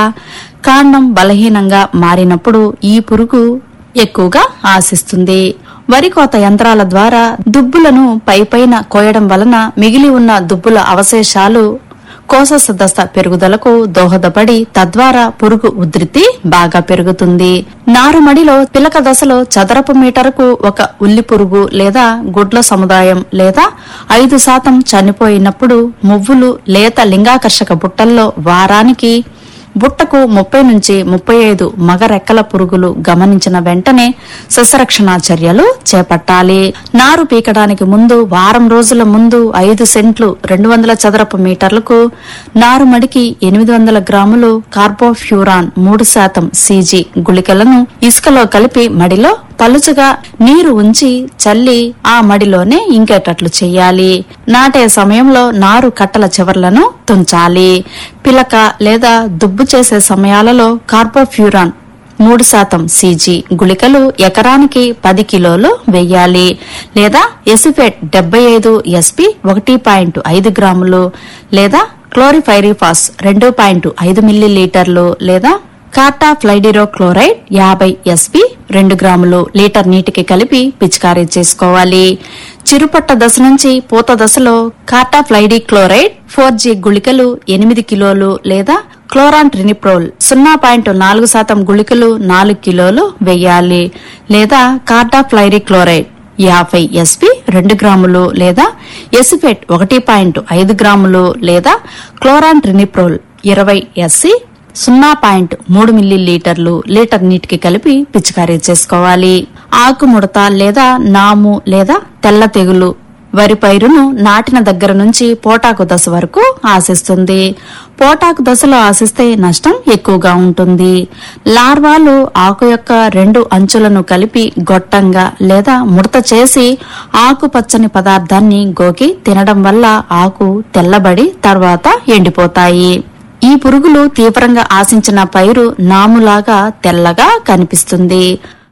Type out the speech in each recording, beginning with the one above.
కాండం బలహీనంగా మారినప్పుడు ఈ పురుగు ఎక్కువగా ఆశిస్తుంది వరి కోత యంత్రాల ద్వారా దుబ్బులను పైపైన కోయడం వలన మిగిలి ఉన్న దుబ్బుల అవశేషాలు కోస దశ పెరుగుదలకు దోహదపడి తద్వారా పురుగు ఉధృతి బాగా పెరుగుతుంది నారుమడిలో పిలక దశలో చదరపు మీటరుకు ఒక ఉల్లి పురుగు లేదా గుడ్ల సముదాయం లేదా ఐదు శాతం చనిపోయినప్పుడు మువ్వులు లేత లింగాకర్షక బుట్టల్లో వారానికి బుట్టకు ముప్పై నుంచి ముప్పై ఐదు మగ రెక్కల పురుగులు గమనించిన వెంటనే సస్యరక్షణ చర్యలు చేపట్టాలి నారు పీకడానికి ముందు వారం రోజుల ముందు ఐదు సెంట్లు రెండు వందల చదరపు మీటర్లకు నారుమడికి ఎనిమిది వందల గ్రాములు కార్బోఫ్యూరాన్ మూడు శాతం సీజీ గుళికలను ఇసుకలో కలిపి మడిలో పలుచగా నీరు ఉంచి చల్లి ఆ మడిలోనే ఇంకేటట్లు చెయ్యాలి నాటే సమయంలో నారు కట్టల చివర్లను తుంచాలి పిలక లేదా దుబ్బు చేసే సమయాలలో కార్బోఫ్యూరాన్ మూడు శాతం సీజీ గుళికలు ఎకరానికి పది కిలోలు వెయ్యాలి లేదా ఎసిఫెట్ డెబ్బై ఐదు ఎస్పి ఒకటి పాయింట్ ఐదు గ్రాములు లేదా క్లోరిఫైరిఫాస్ రెండు పాయింట్ ఐదు మిల్లీలీటర్లు లేదా కార్టా ఫ్లైడిరో క్లోరైడ్ యాభై ఎస్పి రెండు గ్రాములు లీటర్ నీటికి కలిపి పిచికారీ చేసుకోవాలి చిరుపట్ట దశ నుంచి పూత దశలో cartap hydrochloride four G గుళికలు ఎనిమిది కిలోలు లేదా క్లోరాన్ ట్రినిప్రోల్ సున్నా పాయింట్ నాలుగు శాతం గుళికలు నాలుగు కిలోలు వెయ్యాలి లేదా కార్టా ఫ్లైరి క్లోరైడ్ యాభై ఎస్పి రెండు గ్రాములు లేదా ఎసిఫెట్ ఒకటి పాయింట్ ఐదు గ్రాములు లేదా క్లోరాన్ ట్రినిప్రోల్ ఇరవై ఎస్సి సున్నా పాయింట్ మూడు మిల్లీలీటర్లు లీటర్ నీటికి కలిపి పిచికారీ చేసుకోవాలి ఆకుముడత లేదా నాము లేదా తెల్ల తెగులు వరి పైరును నాటిన దగ్గర నుంచి పోటాకు దశ వరకు ఆశిస్తుంది పోటాకు దశలో ఆశిస్తే నష్టం ఎక్కువగా ఉంటుంది లార్వాలు ఆకు యొక్క రెండు అంచులను కలిపి గొట్టంగా లేదా ముడత చేసి ఆకుపచ్చని పదార్థాన్ని గోకి తినడం వల్ల ఆకు తెల్లబడి తర్వాత ఎండిపోతాయి ఈ పురుగులు తీవ్రంగా ఆశించిన పైరు నాములాగా తెల్లగా కనిపిస్తుంది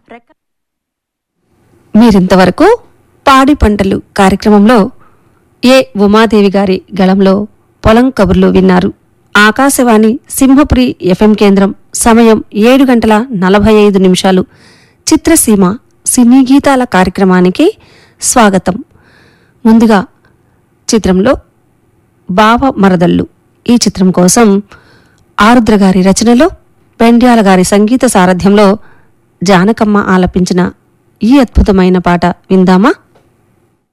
మీరింతవరకు పాడి పంటలు కార్యక్రమంలో ఏ ఉమాదేవి గారి గళంలో పొలం కబుర్లు విన్నారు ఆకాశవాణి సింహపురి ఎఫ్ఎం కేంద్రం సమయం ఏడు గంటల నలభై ఐదు నిమిషాలు చిత్రసీమ సినీ గీతాల కార్యక్రమానికి స్వాగతం ముందుగా చిత్రంలో బావ మరదళ్ళు ఈ చిత్రం కోసం ఆరుద్ర గారి రచనలో పెండ్యాల గారి సంగీత సారథ్యంలో జానకమ్మ ఆలపించిన ఈ అద్భుతమైన పాట విందామా